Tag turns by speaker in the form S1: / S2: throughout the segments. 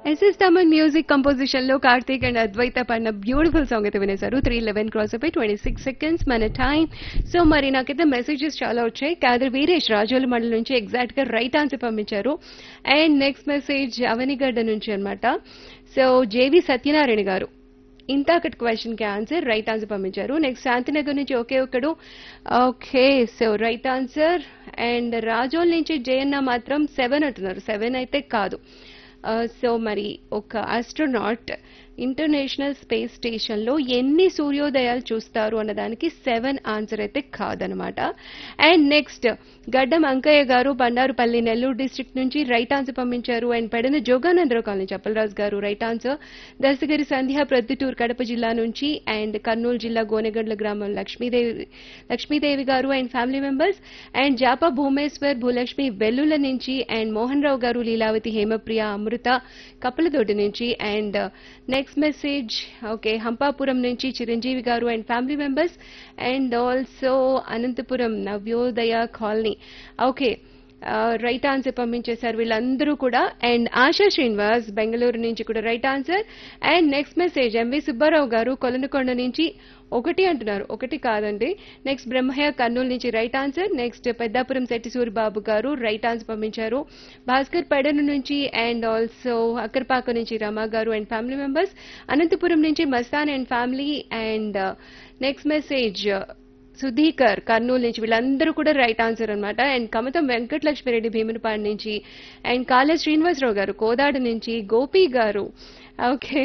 S1: SS Thaman music composition లో Karthik and అద్వైత పడిన beautiful song అయితే వినేశారు త్రీ లెవెన్ క్రాస్ అయిపోయి ట్వంటీ సిక్స్ సెకండ్స్ మన టైం సో మరి నాకైతే మెసేజెస్ చాలా వచ్చాయి కాదర్ వీరేష్ రాజోల మండలి నుంచి ఎగ్జాక్ట్ గా రైట్ ఆన్సర్ పంపించారు అండ్ నెక్స్ట్ మెసేజ్ అవనిగడ్డ నుంచి అన్నమాట సో జేవి సత్యనారాయణ గారు ఇంతాకటి క్వశ్చన్ కి ఆన్సర్ రైట్ ఆన్సర్ పంపించారు నెక్స్ట్ శాంతినగర్ నుంచి ఒకే ఒక్కడు okay so right answer and Razole నుంచి జయన్న మాత్రం సెవెన్ అంటున్నారు సెవెన్ అయితే కాదు సో మరి ఒక ఆస్ట్రోనాట్ ఇంటర్నేషనల్ స్పేస్ స్టేషన్ లో ఎన్ని సూర్యోదయాలు చూస్తారు అన్నదానికి సెవెన్ ఆన్సర్ అయితే కాదనమాట అండ్ నెక్స్ట్ గడ్డం అంకయ్య గారు బండారుపల్లి నెల్లూరు డిస్ట్రిక్ట్ నుంచి రైట్ ఆన్సర్ పంపించారు అండ్ పెడన జోగానందరావు కాలనీ చప్పలరాజు గారు రైట్ ఆన్సర్ దశగిరి సంధ్య ప్రొద్దుటూరు కడప జిల్లా నుంచి అండ్ కర్నూలు జిల్లా గోనెగండ్ల గ్రామం లక్ష్మీదేవి లక్ష్మీదేవి గారు and family members and Japa Bhumeshwar Bhulakshmi Vellula నుంచి అండ్ మోహన్ రావు గారు లీలావతి హేమప్రియ అమృత కప్పలతోటి నుంచి and next message okay Hampapuram నుంచి చిరంజీవి గారు and family members and also Anantapuram Navyodaya colony okay right answer పంపించేశారు వీళ్ళందరూ కూడా అండ్ ఆశా శ్రీనివాస్ బెంగళూరు నుంచి కూడా right answer and next message MV Subbarao గారు కొలనుకొండ నుంచి ఒకటి అంటున్నారు ఒకటి కాదండి నెక్స్ట్ బ్రహ్మయ్య కర్నూలు నుంచి right answer next Peddapuram Setti Suribabu గారు రైట్ ఆన్సర్ పంపించారు భాస్కర్ పెడను నుంచి అండ్ ఆల్సో అక్కర్పాక నుంచి రమా గారు అండ్ ఫ్యామిలీ మెంబర్స్ అనంతపురం నుంచి Mastan and family and next message Sudhikar Kurnool నుంచి వీళ్ళందరూ కూడా రైట్ ఆన్సర్ అనమాట అండ్ కమతం వెంకటలక్ష్మిరెడ్డి భీమునిపాడు నుంచి అండ్ కాళ శ్రీనివాసరావు గారు కోదాడు నుంచి గోపి గారు ఓకే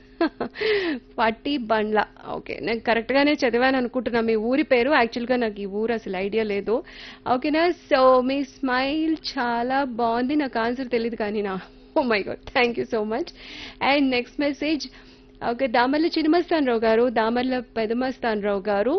S1: పట్టి బండ్ల ఓకే నేను కరెక్ట్ గానే చదివాను అనుకుంటున్నా మీ ఊరి పేరు యాక్చువల్ గా నాకు ఈ ఊరు అసలు ఐడియా లేదు ఓకేనా సో మీ స్మైల్ చాలా బాగుంది నాకు ఆన్సర్ తెలియదు కానీ నా oh my God thank you so much and next message okay Damarla Chinamastan Rao గారు దామర్ల పెదమస్తాన్ రావు గారు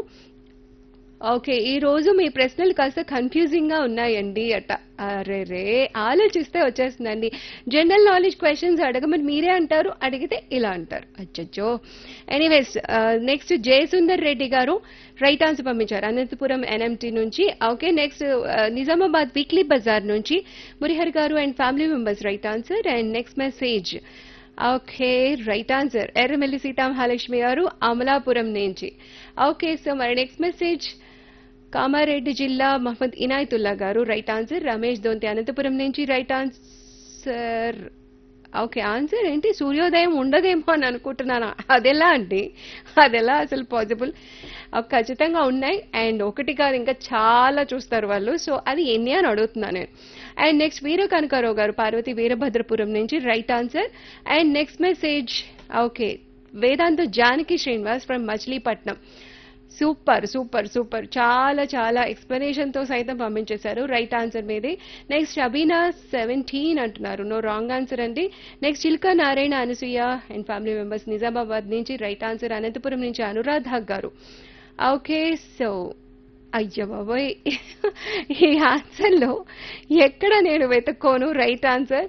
S1: ఓకే ఈ రోజు మీ ప్రశ్నలు కాస్త కన్ఫ్యూజింగ్ గా ఉన్నాయండి అట అరే రే ఆలోచిస్తే వచ్చేస్తుందండి జనరల్ నాలెడ్జ్ క్వశ్చన్స్ అడగమని మీరే అంటారు అడిగితే ఇలా అంటారు అచ్చచ్చో ఎనీవేస్ నెక్స్ట్ జయసుందర్ రెడ్డి గారు రైట్ ఆన్సర్ పంపించారు అనంతపురం ఎన్ఎంటీ నుంచి okay next Nizamabad weekly Bazar నుంచి మురిహర్ గారు and family members right answer and next message okay right answer Erramelli Seethamahalakshmi గారు అమలాపురం నుంచి ఓకే సో మరి నెక్స్ట్ మెసేజ్ కామారెడ్డి జిల్లా మహమ్మద్ ఇనాయతుల్లా గారు రైట్ ఆన్సర్ రమేష్ దొంతి అనంతపురం నుంచి రైట్ ఆన్సర్ ఓకే ఆన్సర్ ఏంటి సూర్యోదయం ఉండదేమో అని అనుకుంటున్నాను అదెలా అండి అదెలా అసలు పాసిబుల్ ఖచ్చితంగా ఉన్నాయి అండ్ ఒకటి కాదు ఇంకా చాలా చూస్తారు వాళ్ళు సో అది ఎన్ని అని అడుగుతున్నాను నేను అండ్ నెక్స్ట్ వీర కనకారావు గారు పార్వతి వీరభద్రపురం నుంచి right answer and next message okay Vedantha Janaki Srinivas from Machilipatnam super super super చాలా చాలా ఎక్స్ప్లెనేషన్ తో సైతం పంపించేశారు రైట్ ఆన్సర్ మీది నెక్స్ట్ అబీనా సెవెంటీన్ అంటున్నారు నో రాంగ్ ఆన్సర్ అండి next Chilka Narayana Anasuya and family members Nizamabad నుంచి రైట్ ఆన్సర్ అనంతపురం నుంచి అనురాధ గారు ఓకే సో అయ్యో బాబోయ్ ఈ ఆన్సర్లో ఎక్కడ నేను వెతుక్కోను రైట్ ఆన్సర్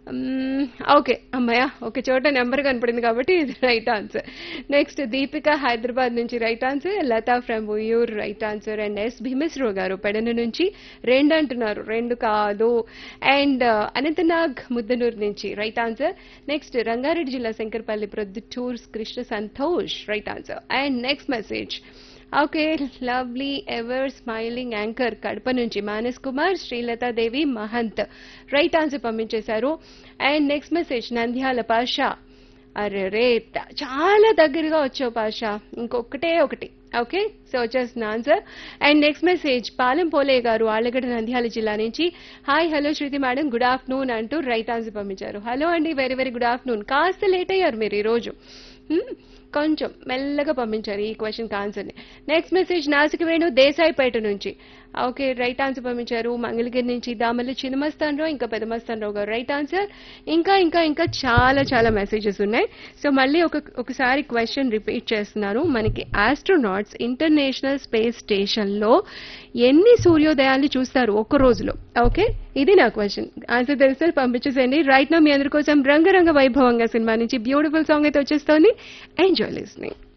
S1: ఓకే అమ్మయ్య ఒక చోట నెంబర్ కనపడింది కాబట్టి ఇది right answer next Deepika Hyderabad నుంచి right answer Latha from Uyyur right answer and S Bheemeswararao గారు పెడన నుంచి రెండు అంటున్నారు రెండు కాదు అండ్ అనంతనాగ్ ముద్దనూరు నుంచి రైట్ ఆన్సర్ నెక్స్ట్ రంగారెడ్డి జిల్లా Shankarpalli Proddatur Krishna Santosh right answer and next message okay lovely ever smiling anchor Kadapa నుంచి మానస్ కుమార్ శ్రీలతాదేవి మహంత్ రైట్ ఆన్సర్ పంపించేశారు and next message Nandyal Pasha అరే రే చాలా దగ్గరగా వచ్చావు పాషా ఇంకొకటే ఒకటి ఓకే సో వచ్చేసిన answer and next message Palem Pole గారు ఆళ్ళగడ్డ నంద్యాల జిల్లా నుంచి hi hello Shruti madam good afternoon అంటూ రైట్ ఆన్సర్ పంపించారు హలో అండి వెరీ వెరీ గుడ్ ఆఫ్టర్నూన్ కాస్త లేట్ అయ్యారు మీరు ఈరోజు కొంచెం మెల్లగా పంపించారు ఈ క్వశ్చన్కి ఆన్సర్ని నెక్స్ట్ మెసేజ్ నాసిక వేణు దేశాయిపేట నుంచి ఓకే రైట్ ఆన్సర్ పంపించారు మంగళగిరి నుంచి దామల్లి చిన్నమస్తానరావు ఇంకా పెదమస్తానరావు గారు రైట్ ఆన్సర్ ఇంకా ఇంకా ఇంకా చాలా చాలా మెసేజెస్ ఉన్నాయి సో మళ్ళీ ఒక ఒకసారి క్వశ్చన్ రిపీట్ చేస్తున్నాను మనకి ఆస్ట్రోనాట్స్ ఇంటర్నేషనల్ స్పేస్ స్టేషన్లో ఎన్ని సూర్యోదయాన్ని చూస్తారు ఒక్క రోజులో ఓకే ఇది నా క్వశ్చన్ ఆన్సర్ తెలిస్తే పంపించేసేయండి రైట్ నా మీ అందరి కోసం రంగరంగ వైభవంగా సినిమా నుంచి బ్యూటిఫుల్ సాంగ్ అయితే వచ్చేస్తోంది ఎంజాయ్ లిస్నింగ్